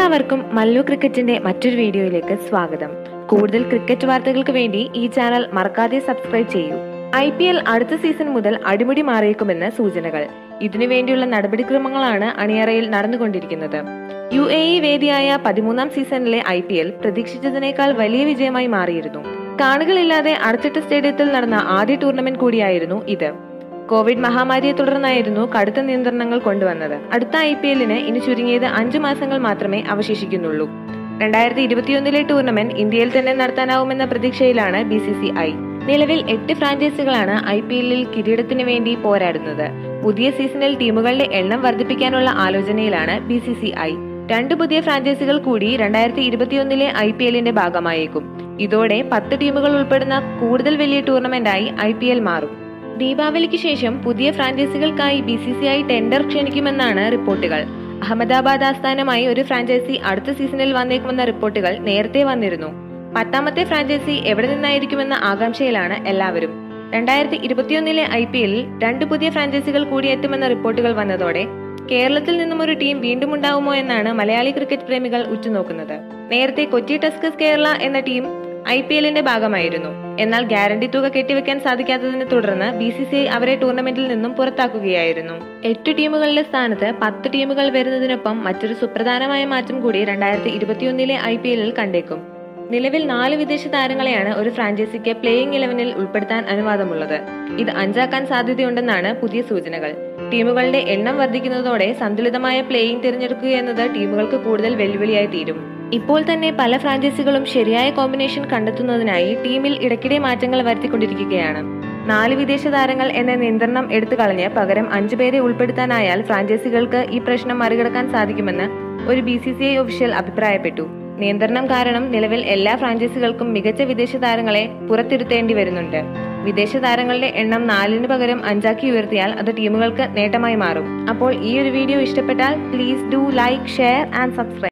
എല്ലാവർക്കും മല്ലു ക്രിക്കറ്റിന്റെ മറ്റൊരു വീഡിയോയിലേക്ക് സ്വാഗതം കൂടുതൽ ക്രിക്കറ്റ് വാർത്തകൾക്ക് വേണ്ടി ഈ ചാനൽ മറക്കാതെ സബ്സ്ക്രൈബ് ചെയ്യൂ ഐ പി എൽ അടുത്ത സീസൺ മുതൽ അടിമുടി മാറിയേക്കുമെന്ന് സൂചനകൾ ഇതിനുവേണ്ടിയുള്ള നടപടിക്രമങ്ങളാണ് അണിയറയിൽ നടന്നുകൊണ്ടിരിക്കുന്നത് യു എ ഇ വേദിയായ പതിമൂന്നാം സീസണിലെ ഐ പി എൽ പ്രതീക്ഷിച്ചതിനേക്കാൾ വലിയ വിജയമായി മാറിയിരുന്നു കാണികളില്ലാതെ അടച്ചിട്ട സ്റ്റേഡിയത്തിൽ നടന്ന ആദ്യ ടൂർണമെന്റ് കൂടിയായിരുന്നു ഇത് കോവിഡ് മഹാമാരിയെ തുടർന്നായിരുന്നു കടുത്ത നിയന്ത്രണങ്ങൾ കൊണ്ടുവന്നത് അടുത്ത ഐ പി എല്ലിന് ഇനി ചുരുങ്ങിയത് അഞ്ചു മാസങ്ങൾ മാത്രമേ അവശേഷിക്കുന്നുള്ളൂ രണ്ടായിരത്തി ഇരുപത്തിയൊന്നിലെ ടൂർണമെന്റ് ഇന്ത്യയിൽ തന്നെ നടത്താനാവുമെന്ന പ്രതീക്ഷയിലാണ് ബി സി സി ഐ നിലവിൽ എട്ട് ഫ്രാഞ്ചൈസികളാണ് ഐ പി എല്ലിൽ കിരീടത്തിന് വേണ്ടി പോരാടുന്നത് പുതിയ സീസണിൽ ടീമുകളുടെ എണ്ണം വർദ്ധിപ്പിക്കാനുള്ള ആലോചനയിലാണ് ബി സി സി ഐ രണ്ട് പുതിയ ഫ്രാഞ്ചൈസികൾ കൂടി രണ്ടായിരത്തി ഇരുപത്തിയൊന്നിലെ ഐ പി എല്ലിന്റെ ഭാഗമായേക്കും ഇതോടെ പത്ത് ടീമുകൾ ഉൾപ്പെടുന്ന കൂടുതൽ വലിയ ടൂർണമെന്റായി ഐ പി എൽ മാറും ദീപാവലിക്ക് ശേഷം പുതിയ ഫ്രാഞ്ചൈസികൾക്കായി B C C I tender ക്ഷണിക്കുമെന്നാണ് റിപ്പോർട്ടുകൾ അഹമ്മദാബാദ് ആസ്ഥാനമായി ഒരു ഫ്രാഞ്ചൈസി അടുത്ത സീസണിൽ വന്നേക്കുമെന്ന റിപ്പോർട്ടുകൾ നേരത്തെ വന്നിരുന്നു പത്താമത്തെ ഫ്രാഞ്ചൈസി എവിടെ നിന്നായിരിക്കുമെന്ന ആകാംക്ഷയിലാണ് എല്ലാവരും രണ്ടായിരത്തി ഇരുപത്തിയൊന്നിലെ ഐ പി എല്ലിൽ രണ്ട് പുതിയ ഫ്രാഞ്ചൈസികൾ കൂടി എത്തുമെന്ന റിപ്പോർട്ടുകൾ വന്നതോടെ കേരളത്തിൽ നിന്നും ഒരു ടീം വീണ്ടും ഉണ്ടാവുമോ എന്നാണ് മലയാളി ക്രിക്കറ്റ് പ്രേമികൾ ഉറ്റുനോക്കുന്നത് നേരത്തെ കൊച്ചി ടസ്കസ് കേരള എന്ന ടീം ഐ പി എല്ലിന്റെ ഭാഗമായിരുന്നു എന്നാൽ ഗ്യാരണ്ടി തുക കെട്ടിവെക്കാൻ സാധിക്കാത്തതിനെ തുടർന്ന് ബി സി സി ഐ അവരെ ടൂർണമെന്റിൽ നിന്നും പുറത്താക്കുകയായിരുന്നു എട്ട് ടീമുകളുടെ സ്ഥാനത്ത് പത്ത് ടീമുകൾ വരുന്നതിനൊപ്പം മറ്റൊരു സുപ്രധാനമായ മാറ്റം കൂടി രണ്ടായിരത്തി ഇരുപത്തിയൊന്നിലെ ഐ പി എല്ലിൽ കണ്ടേക്കും നിലവിൽ നാല് വിദേശ താരങ്ങളെയാണ് ഒരു ഫ്രാഞ്ചൈസിക്ക് പ്ലേയിങ് ഇലവനിൽ ഉൾപ്പെടുത്താൻ അനുവാദമുള്ളത് ഇത് അഞ്ചാക്കാൻ സാധ്യതയുണ്ടെന്നാണ് പുതിയ സൂചനകൾ ടീമുകളുടെ എണ്ണം വർദ്ധിക്കുന്നതോടെ സന്തുലിതമായ പ്ലേയിങ് തിരഞ്ഞെടുക്കുക എന്നത് ടീമുകൾക്ക് കൂടുതൽ വെല്ലുവിളിയായി തീരും ഇപ്പോൾ തന്നെ പല ഫ്രാഞ്ചൈസികളും ശരിയായ കോമ്പിനേഷൻ കണ്ടെത്തുന്നതിനായി ടീമിൽ ഇടയ്ക്കിടെ മാറ്റങ്ങൾ വരുത്തിക്കൊണ്ടിരിക്കുകയാണ് നാല് വിദേശ താരങ്ങൾ എന്ന നിയന്ത്രണം എടുത്തു കളഞ്ഞ് പകരം അഞ്ചു പേരെ ഉൾപ്പെടുത്താനായാൽ ഫ്രാഞ്ചൈസികൾക്ക് ഈ പ്രശ്നം മറികടക്കാൻ സാധിക്കുമെന്ന് ഒരു B C C I official അഭിപ്രായപ്പെട്ടു നിയന്ത്രണം കാരണം നിലവിൽ എല്ലാ ഫ്രാഞ്ചൈസികൾക്കും മികച്ച വിദേശ താരങ്ങളെ പുറത്തിരുത്തേണ്ടി വരുന്നുണ്ട് വിദേശ താരങ്ങളുടെ എണ്ണം നാലിന് പകരം അഞ്ചാക്കി ഉയർത്തിയാൽ അത് ടീമുകൾക്ക് നേട്ടമായി മാറും അപ്പോൾ ഈ ഒരു വീഡിയോ ഇഷ്ടപ്പെട്ടാൽ please do like share and subscribe